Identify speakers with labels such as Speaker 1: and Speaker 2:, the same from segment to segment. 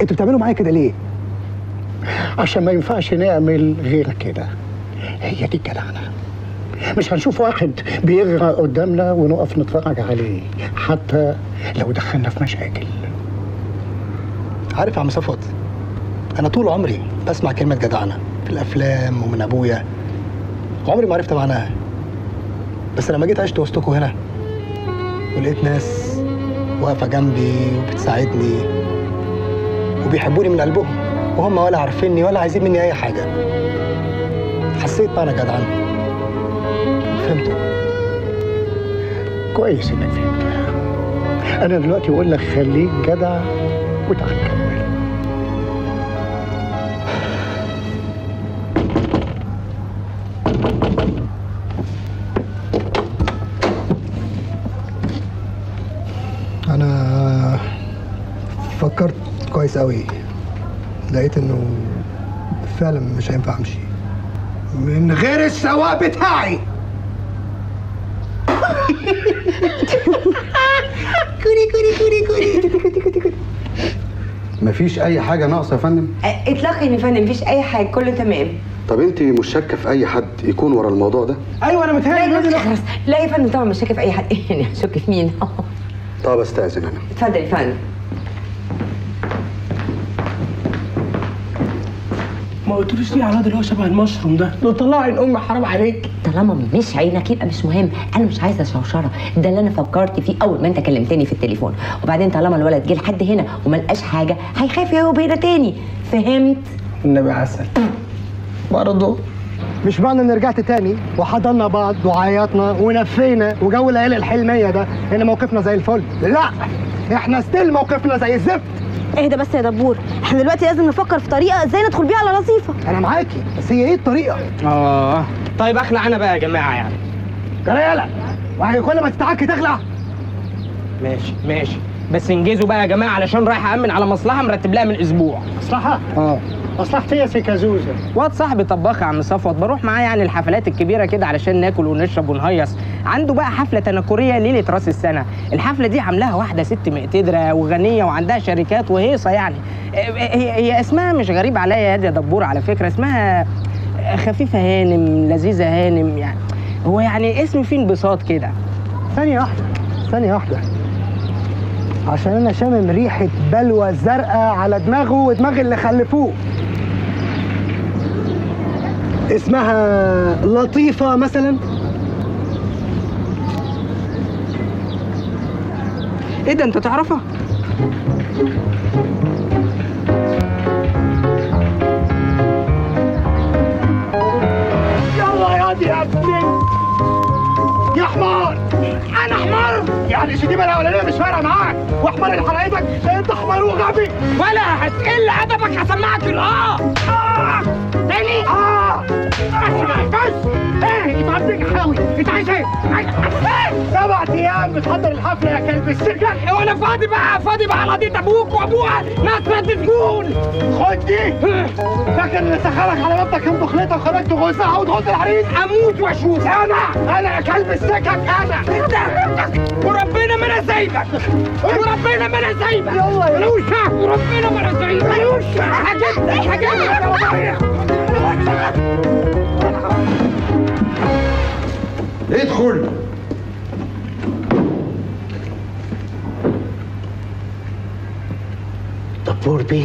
Speaker 1: انتوا بتعملوا معايا كده ليه
Speaker 2: عشان ما ينفعش نعمل غير كده هي دي الجدعنة مش هنشوف واحد بيغرق قدامنا ونقف نتفرج عليه حتى لو دخلنا في مشاكل
Speaker 3: عارف يا عم صفوت انا طول عمري بسمع كلمه جدعنه في الافلام ومن ابويا عمري ما عرفت معناها بس لما جيت عشت وسطكم هنا ولقيت ناس واقفه جنبي وبتساعدني وبيحبوني من قلبهم وهم ولا عارفيني ولا عايزين مني اي حاجه حسيت معنى جدعنه فهمته
Speaker 2: كويس انك فهمت انا دلوقتي بقول لك خليك جدع وتعال نكمل
Speaker 3: انا فكرت كويس قوي لقيت انه فعلا مش هينفع امشي
Speaker 1: من غير السواق بتاعي
Speaker 4: مفيش اي حاجه ناقصه يا فندم
Speaker 5: اطلاقا يا فندم مفيش اي حاجه كله تمام
Speaker 4: طب انت مش شاكه في اي حد يكون ورا الموضوع ده
Speaker 1: ايوه انا
Speaker 5: لا
Speaker 1: متهيألي
Speaker 5: يا
Speaker 1: الواد
Speaker 5: فندم
Speaker 1: ده-
Speaker 5: خلاص لا يا فندم طبعا مش شاكه في اي حد يعني هشك في مين
Speaker 4: طب استاذن انا
Speaker 5: اتفضل يا فندم
Speaker 6: ما قلتلوش ليه على الواد اللي هو شبه المشروم ده
Speaker 2: ده طلع الام حرام عليك
Speaker 5: طالما مش عينك يبقى مش مهم انا مش عايزه شوشره ده اللي انا فكرت فيه اول ما انت كلمتني في التليفون وبعدين طالما الولد جه لحد هنا وما لقاش حاجه هيخاف يهوب هنا تاني فهمت
Speaker 6: النبي عسل برضه
Speaker 1: مش معنى ان رجعت تاني وحضنا بعض وعيطنا ونفينا وجو العيله الحلميه ده ان موقفنا زي الفل لا احنا ستيل موقفنا زي الزفت
Speaker 7: اهدى بس يا دبور احنا دلوقتي لازم نفكر في طريقه ازاي ندخل بيها على رصيفه
Speaker 1: انا معاكي بس هي ايه الطريقه
Speaker 6: اه طيب اخلع انا بقى يا جماعه يعني
Speaker 1: جلاله وهي كل ما تتعكي تخلع
Speaker 6: ماشي ماشي بس انجزوا بقى يا جماعه علشان رايح امن على مصلحه مرتب لها من اسبوع
Speaker 2: مصلحة؟
Speaker 1: اه
Speaker 2: مصلحتي يا سيكازوزة
Speaker 6: واد صاحبي طباخ يا عم صفوت بروح معاه يعني الحفلات الكبيره كده علشان ناكل ونشرب ونهيص عنده بقى حفله تنكريه ليله راس السنه الحفله دي عاملاها واحده ست مقتدره وغنيه وعندها شركات وهيصه يعني هي هي اسمها مش غريب عليا يا يا دبور على فكره اسمها خفيفه هانم لذيذه هانم يعني هو يعني اسم فيه انبساط كده
Speaker 1: ثانيه واحده ثانيه واحده عشان انا شامم ريحه بلوى زرقاء على دماغه ودماغ اللي خلفوه اسمها لطيفه مثلا
Speaker 6: ايه ده انت تعرفها
Speaker 1: يلا يا دي يا ابني يا حمار انا حمار يعني الشتيمه الاولانيه مش فارقه معاك واحمر اللي حرقتك انت حمار وغبي
Speaker 6: ولا هتقل ادبك هسمعك الاه
Speaker 1: آه!
Speaker 6: تاني
Speaker 1: اه بس بس ايه انت عندك حاوي انت عايز ايه؟ عايز إيه؟ سبع ايام بتحضر الحفله يا كلب السكن
Speaker 6: وانا فاضي بقى فاضي بقى على قضيه ابوك وابوها ناس ما تسجون
Speaker 1: خد دي فاكر ان سخنك على بابتك يوم دخلتك وخرجت غوصها وتغوص العريس
Speaker 6: اموت واشوف
Speaker 1: انا انا يا كلب السكك انا
Speaker 6: وربنا ما انا سايبك وربنا ما انا سايبك
Speaker 1: يلا يا
Speaker 6: ملوش حق وربنا ما انا سايبك ملوش حاجات حاجات
Speaker 4: ادخل
Speaker 2: دبور بيه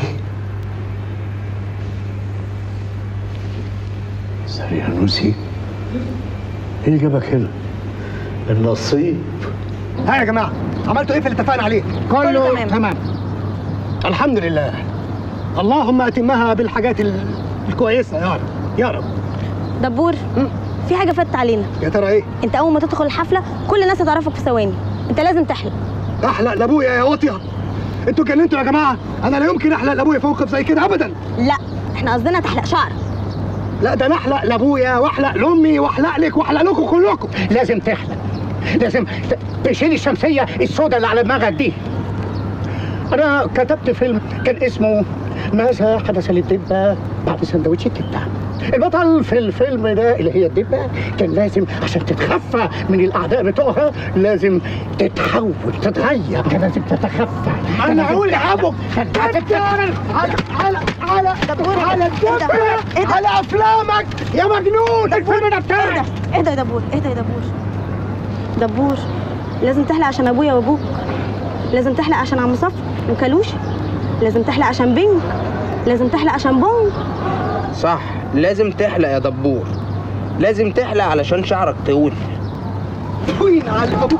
Speaker 2: سريانوسي ايه اللي جابك هنا؟ النصيب
Speaker 1: ها يا جماعه عملتوا ايه في اللي اتفقنا عليه؟
Speaker 7: كله تمام.
Speaker 1: تمام الحمد لله اللهم اتمها بالحاجات ال- الكويسه يا رب يا رب
Speaker 7: دبور في حاجه فاتت علينا
Speaker 1: يا ترى ايه؟
Speaker 7: انت اول ما تدخل الحفله كل الناس هتعرفك في ثواني انت لازم تحلق
Speaker 1: احلق لابويا يا واطيه انتوا جننتوا يا جماعه انا لا يمكن احلق لابويا في موقف زي كده ابدا
Speaker 7: لا احنا قصدنا تحلق شعرك
Speaker 1: لا ده انا احلق لابويا واحلق لامي واحلق لك واحلق لكم كلكم
Speaker 2: لازم تحلق لازم ت- تشيل الشمسيه السوداء اللي على دماغك دي انا كتبت فيلم كان اسمه ماذا حدث للدبه بعد سندوتش الكبده البطل في الفيلم ده اللي هي الدبة كان لازم عشان تتخفى من الأعداء بتوعها لازم تتحول تتغير كان لازم تتخفى
Speaker 1: ما انا اقول لابوك على على على على الدبة على افلامك يا مجنون الفيلم ده بتاعك
Speaker 7: اهدى يا دبور اهدى يا دبور دبور لازم تحلق عشان ابويا وابوك لازم تحلق عشان عم صفر وكالوش لازم تحلق عشان بينك لازم تحلق عشان بونج
Speaker 6: صح لازم تحلق يا دبور لازم تحلق علشان شعرك طويل
Speaker 1: وين على ابوك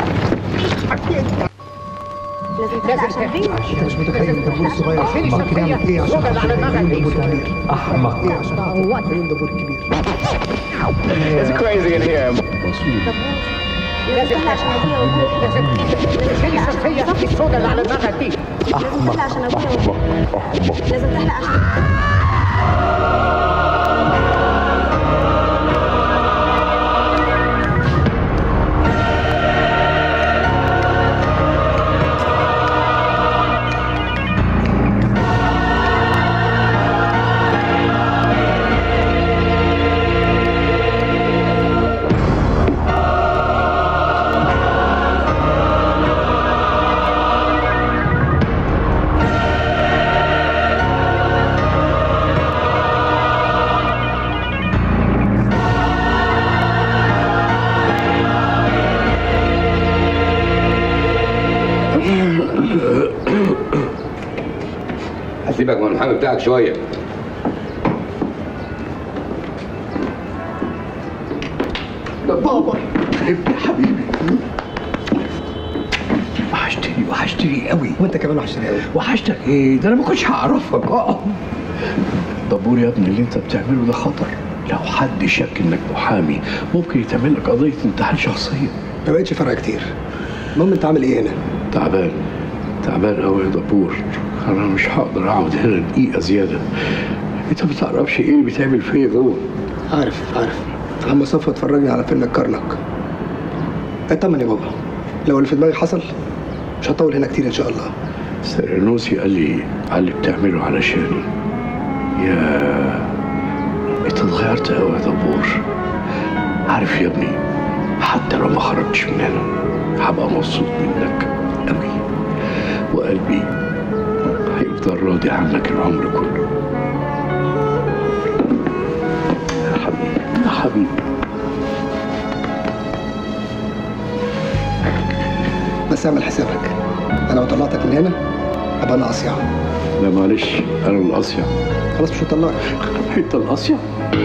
Speaker 7: لازم تحلق عشان بينك
Speaker 1: انت مش متخيل الدبور الصغير احمق كده يعمل ايه عشان خاطر يكون دبور كبير احمق ايه عشان خاطر يكون دبور كبير
Speaker 7: لازم تحلق عشان ابويا وابوك لازم
Speaker 2: السوداء اللي على دماغك دي
Speaker 7: تحلق عشان ابويا وابوك لازم تحلق عشان
Speaker 8: هسيبك من المحامي بتاعك شويه
Speaker 2: بابا ابني حبيبي وحشتني وحشتني قوي
Speaker 1: وانت كمان وحشتني قوي
Speaker 2: وحشتك ايه ده انا ما كنتش هعرفك اه دبور يا ابني اللي انت بتعمله ده خطر لو حد شك انك محامي ممكن يتعمل لك قضيه انتحال شخصيه
Speaker 3: ما بقتش فرق كتير المهم انت عامل ايه هنا
Speaker 2: تعبان تعبان قوي يا دبور انا مش هقدر اقعد هنا دقيقه زياده انت ما تعرفش ايه اللي بيتعمل فيا جوه
Speaker 3: عارف عارف عم صفا اتفرجني على فيلم الكرنك اطمن يا بابا لو اللي في دماغي حصل مش هطول هنا كتير ان شاء الله
Speaker 2: سيرنوسي قال لي على اللي بتعمله علشاني يا انت اتغيرت قوي يا دبور عارف يا ابني حتى لو ما خرجتش من هنا هبقى مبسوط منك قوي وقلبي هيفضل راضي عنك العمر كله يا حبيبي يا حبيبي
Speaker 3: بس اعمل حسابك انا لو طلعتك من هنا هبقى انا اصيع
Speaker 2: لا معلش انا الاصيع
Speaker 3: خلاص مش هطلعك
Speaker 2: انت الاصيع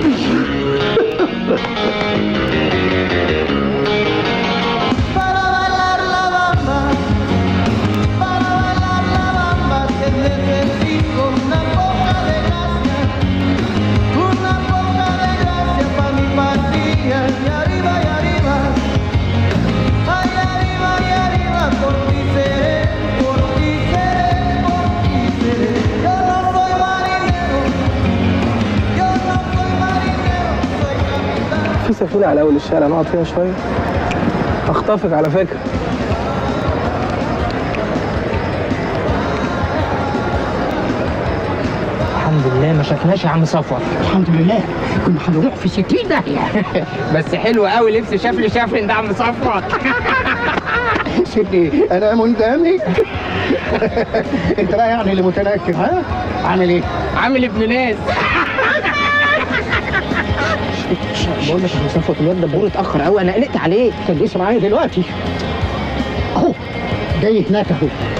Speaker 9: para bailar la bamba, para bailar la bamba te necesito una poca de gracia, una poca de gracia para mi patria y arriba y arriba, ay arriba y arriba por ti seré, por ti seré, por ti seré. Yo no soy marinero, yo no soy marinero, soy capitán.
Speaker 6: في سفينة على أول الشارع نقعد فيها شوية أخطفك على فكرة الحمد لله ما شفناش يا عم صفوت
Speaker 2: الحمد لله كنا هنروح في 60 داهيه
Speaker 6: بس حلو قوي لبس شافلي شافلي ده عم صفوت
Speaker 2: سيدي انا مندمج انت بقى يعني اللي متنكر ها عامل ايه
Speaker 6: عامل ابن ناس بقول لك يا عم صفوت الواد ده بور اتأخر قوي أنا قلقت عليه
Speaker 2: كان لسه معايا دلوقتي اهو جاي هناك اهو